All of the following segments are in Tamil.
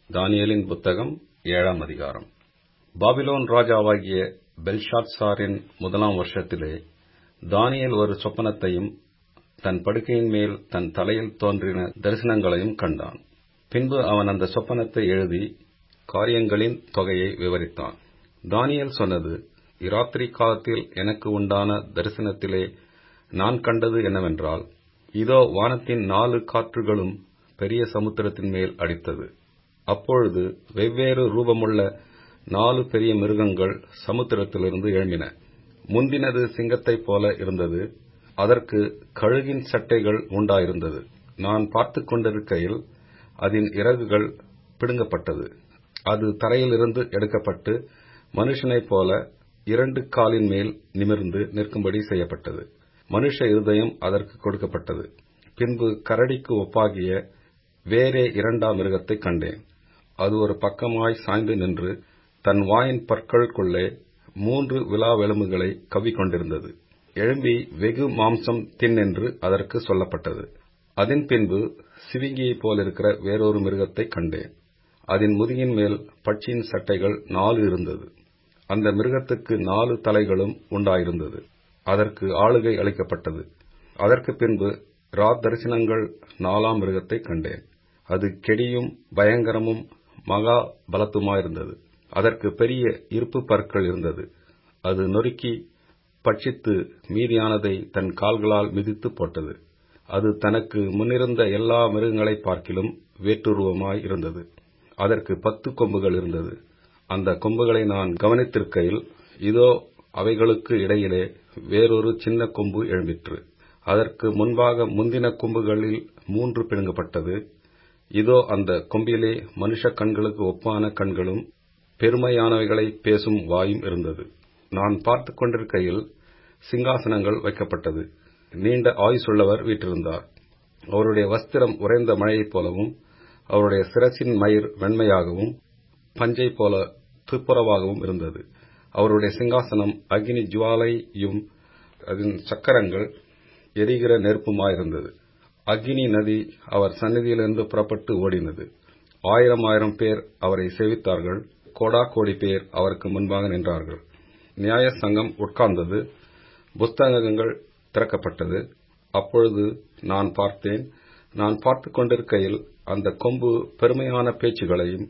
தானியேலின் புத்தகம் ஏழாம் அதிகாரம் பாபிலோன் ராஜாவாகிய பெல்ஷாத்சாரின் முதலாம் வருஷத்திலே தானியேல் ஒரு சொப்பனத்தையும் தன் படுக்கையின் மேல் தன் தலையில் தோன்றின தரிசனங்களையும் கண்டான் பின்பு அவன் அந்த சொப்பனத்தை எழுதி காரியங்களின் தொகையை விவரித்தான் தானியேல் சொன்னது இராத்திரி காலத்தில் எனக்கு உண்டான தரிசனத்திலே நான் கண்டது என்னவென்றால் இதோ வானத்தின் நாலு காற்றுகளும் பெரிய சமுத்திரத்தின் மேல் அடித்தது அப்பொழுது வெவ்வேறு ரூபமுள்ள நாலு பெரிய மிருகங்கள் சமுத்திரத்திலிருந்து எழும்பின முந்தினது சிங்கத்தைப் போல இருந்தது அதற்கு கழுகின் சட்டைகள் உண்டாயிருந்தது நான் பார்த்துக் கொண்டிருக்கையில் அதன் இறகுகள் பிடுங்கப்பட்டது அது தரையிலிருந்து எடுக்கப்பட்டு மனுஷனைப் போல இரண்டு காலின் மேல் நிமிர்ந்து நிற்கும்படி செய்யப்பட்டது மனுஷ இருதயம் அதற்கு கொடுக்கப்பட்டது பின்பு கரடிக்கு ஒப்பாகிய வேறே இரண்டாம் மிருகத்தைக் கண்டேன் அது ஒரு பக்கமாய் சாய்ந்து நின்று தன் வாயின் பற்களுக்குள்ளே மூன்று விலாவெலும்புகளை கவ்விக்கொண்டிருந்தது எழும்பி வெகு மாம்சம் தின் என்று அதற்கு சொல்லப்பட்டது அதன் பின்பு சிவிங்கியைப் போலிருக்கிற வேறொரு மிருகத்தைக் கண்டேன் அதன் முதுகின் மேல் பட்சியின் சட்டைகள் நாலு இருந்தது அந்த மிருகத்துக்கு நாலு தலைகளும் உண்டாயிருந்தது அதற்கு ஆளுகை அளிக்கப்பட்டது அதற்கு பின்பு ராத்தரிசனங்கள் நாலாம் மிருகத்தைக் கண்டேன் அது கெடியும் பயங்கரமும் மகா பலத்துமாயிருந்தது அதற்கு பெரிய இருப்பு பற்கள் இருந்தது அது நொறுக்கி பட்சித்து மீதியானதை தன் கால்களால் மிதித்து போட்டது அது தனக்கு முன்னிருந்த எல்லா மிருகங்களைப் பார்க்கிலும் வேற்றுருவமாய் இருந்தது அதற்கு பத்து கொம்புகள் இருந்தது அந்த கொம்புகளை நான் கவனித்திருக்கையில் இதோ அவைகளுக்கு இடையிலே வேறொரு சின்ன கொம்பு எழும்பிற்று அதற்கு முன்பாக முந்தின கொம்புகளில் மூன்று பிடுங்கப்பட்டது இதோ அந்த கொம்பிலே மனுஷ கண்களுக்கு ஒப்பான கண்களும் பெருமையானவைகளை பேசும் வாயும் இருந்தது நான் பார்த்துக் கொண்டிருக்கையில் சிங்காசனங்கள் வைக்கப்பட்டது நீண்ட ஆயுசுள்ளவர் வீற்றிருந்தார் அவருடைய வஸ்திரம் உறைந்த மழையைப் போலவும் அவருடைய சிரசின் மயிர் வெண்மையாகவும் பஞ்சை போல துப்புரவாகவும் இருந்தது அவருடைய சிங்காசனம் அக்னி ஜுவாலையும் அதன் சக்கரங்கள் எரிகிற நெருப்புமாயிருந்தது அக்னி நதி அவர் சந்நிதியிலிருந்து புறப்பட்டு ஓடினது ஆயிரம் ஆயிரம் பேர் அவரை சேவித்தார்கள் கோடா கோடி பேர் அவருக்கு முன்பாக நின்றார்கள் நியாய சங்கம் உட்கார்ந்தது புஸ்தகங்கள் திறக்கப்பட்டது அப்பொழுது நான் பார்த்தேன் நான் பார்த்துக் கொண்டிருக்கையில் அந்த கொம்பு பெருமையான பேச்சுகளையும்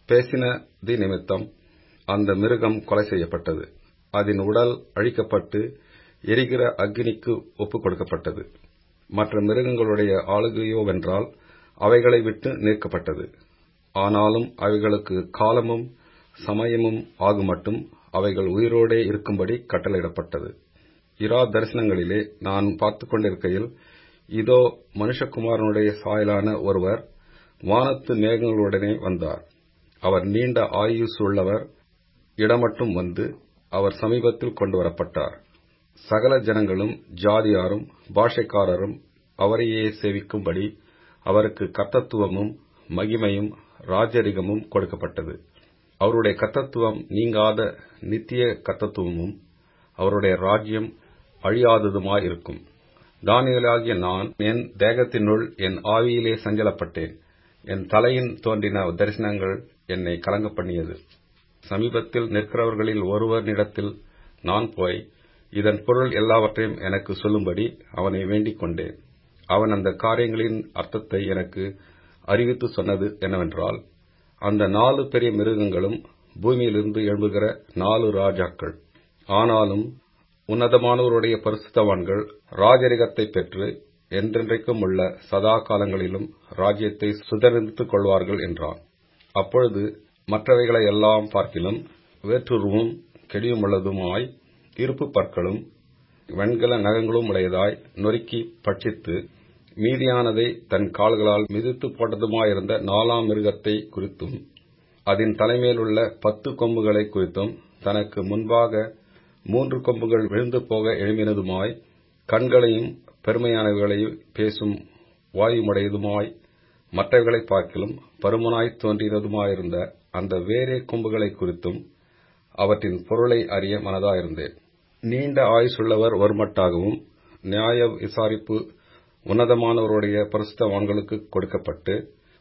பேசினதி நிமித்தம் அந்த மிருகம் கொலை செய்யப்பட்டது அதன் உடல் அழிக்கப்பட்டு எரிகிற அக்னிக்கு ஒப்புக் கொடுக்கப்பட்டது மற்ற மிருகங்களுடைய ஆளுகையோவென்றால் அவைகளை விட்டு நீக்கப்பட்டது ஆனாலும் அவைகளுக்கு காலமும் சமயமும் ஆகுமட்டும் அவைகள் உயிரோடே இருக்கும்படி கட்டளையிடப்பட்டது இரா தரிசனங்களிலே நான் பார்த்துக் கொண்டிருக்கையில் இதோ மனுஷகுமாரனுடைய சாயலான ஒருவர் வானத்து மேகங்களுடனே வந்தார் அவர் நீண்ட ஆயுசுள்ளவர் இடமட்டும் வந்து அவர் சமீபத்தில் கொண்டு வரப்பட்டார் சகல ஜனங்களும் ஜாதியாரும் பாஷைக்காரரும் அவரையே சேவிக்கும்படி அவருக்கு கர்த்தத்துவமும் மகிமையும் ராஜரிகமும் கொடுக்கப்பட்டது அவருடைய கர்த்தத்துவம் நீங்காத நித்திய கர்த்தத்துவமும் அவருடைய ராஜ்யம் அழியாததுமாயிருக்கும் தானியலாகிய நான் என் தேகத்தினுள் என் ஆவியிலே சஞ்சலப்பட்டேன் என் தலையின் தோன்றின தரிசனங்கள் என்னை கலங்க பண்ணியது சமீபத்தில் நிற்கிறவர்களில் ஒருவனிடத்தில் நான் போய் இதன் பொருள் எல்லாவற்றையும் எனக்கு சொல்லும்படி அவனை வேண்டிக் கொண்டேன் அவன் அந்த காரியங்களின் அர்த்தத்தை எனக்கு அறிவித்து சொன்னது என்னவென்றால் அந்த நாலு பெரிய மிருகங்களும் பூமியிலிருந்து எழும்புகிற நாலு ராஜாக்கள் ஆனாலும் உன்னதமானவருடைய பரிசுத்தவான்கள் ராஜரிகத்தை பெற்று என்றென்றைக்கும் உள்ள சதா காலங்களிலும் ராஜ்யத்தை சுதந்திரித்துக் கொள்வார்கள் என்றான் அப்பொழுது மற்றவைகளை எல்லாம் பார்க்கிலும் வேற்றுருவும் கெடியுமுள்ளதுமாய் இருப்பு பற்களும் வெண்கல நகங்களும் உடையதாய் நொறுக்கி பட்சித்து மீதியானதை தன் கால்களால் மிதித்து போட்டதுமாயிருந்த நாலாம் மிருகத்தை குறித்தும் அதன் தலைமையிலுள்ள பத்து கொம்புகளை குறித்தும் தனக்கு முன்பாக மூன்று கொம்புகள் விழுந்து போக எழும்பினதுமாய் கண்களையும் பெருமையானவைகளையும் பேசும் வாயுமுடையதுமாய் மற்றவைகளை பார்க்கிலும் பருமனாய் தோன்றினதுமாயிருந்த அந்த வேறே கொம்புகளை குறித்தும் அவற்றின் பொருளை அறிய மனதாயிருந்தேன் நீண்ட ஆயுசுள்ளவர் ஒருமட்டாகவும் நியாய விசாரிப்பு உன்னதமானவருடைய பரிசுத்தவான்களுக்கு கொடுக்கப்பட்டு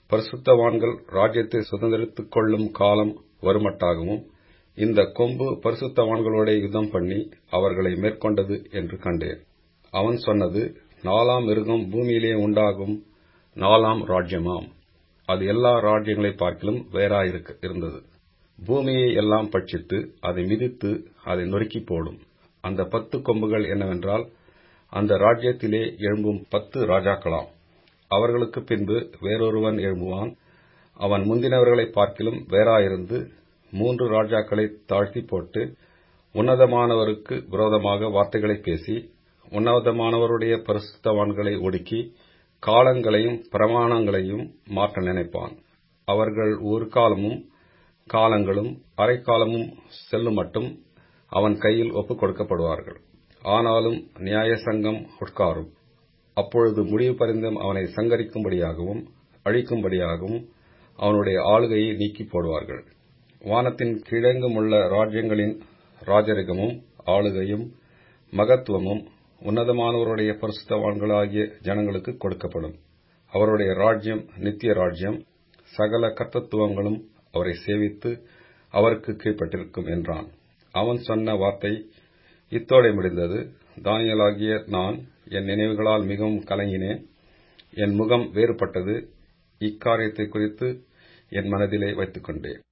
பரிசுத்தவான்கள் ராஜ்யத்தை சுதந்திரித்துக் கொள்ளும் காலம் வருமட்டாகவும் இந்த கொம்பு பரிசுத்தவான்களோட யுத்தம் பண்ணி அவர்களை மேற்கொண்டது என்று கண்டேன் அவன் சொன்னது நாலாம் மிருகம் பூமியிலே உண்டாகும் நாலாம் ராஜ்யமாம் அது எல்லா ராஜ்யங்களைப் பார்க்கிலும் வேறாயிருந்தது பூமியை எல்லாம் பட்சித்து அதை மிதித்து அதை நொறுக்கி போடும் அந்த பத்து கொம்புகள் என்னவென்றால் அந்த ராஜ்யத்திலே எழும்பும் பத்து ராஜாக்களாம் அவர்களுக்கு பின்பு வேறொருவன் எழும்புவான் அவன் முந்தினவர்களைப் பார்க்கிலும் வேறாயிருந்து மூன்று ராஜாக்களை தாழ்த்தி போட்டு உன்னதமானவருக்கு விரோதமாக வார்த்தைகளை பேசி உன்னதமானவருடைய பரிசுத்தவான்களை ஒடுக்கி காலங்களையும் பிரமாணங்களையும் மாற்ற நினைப்பான் அவர்கள் ஒரு காலமும் காலங்களும் அரைக்காலமும் செல்லும் மட்டும் அவன் கையில் ஒப்புக் கொடுக்கப்படுவார்கள் ஆனாலும் நியாய சங்கம் உட்காரும் அப்பொழுது முடிவு பரிந்தும் அவனை சங்கரிக்கும்படியாகவும் அழிக்கும்படியாகவும் அவனுடைய ஆளுகையை நீக்கி போடுவார்கள் வானத்தின் கிழங்குமுள்ள ராஜ்யங்களின் ராஜரிகமும் ஆளுகையும் மகத்துவமும் உன்னதமானவருடைய பரிசுத்தவான்களாகிய ஜனங்களுக்கு கொடுக்கப்படும் அவருடைய ராஜ்யம் நித்திய ராஜ்யம் சகல கர்த்தத்துவங்களும் அவரை சேவித்து அவருக்கு கீழ்ப்பட்டிருக்கும் என்றான் அவன் சொன்ன வார்த்தை இத்தோடே முடிந்தது தானியலாகிய நான் என் நினைவுகளால் மிகவும் கலங்கினேன் என் முகம் வேறுபட்டது இக்காரியத்தை குறித்து என் மனதிலே வைத்துக் கொண்டேன்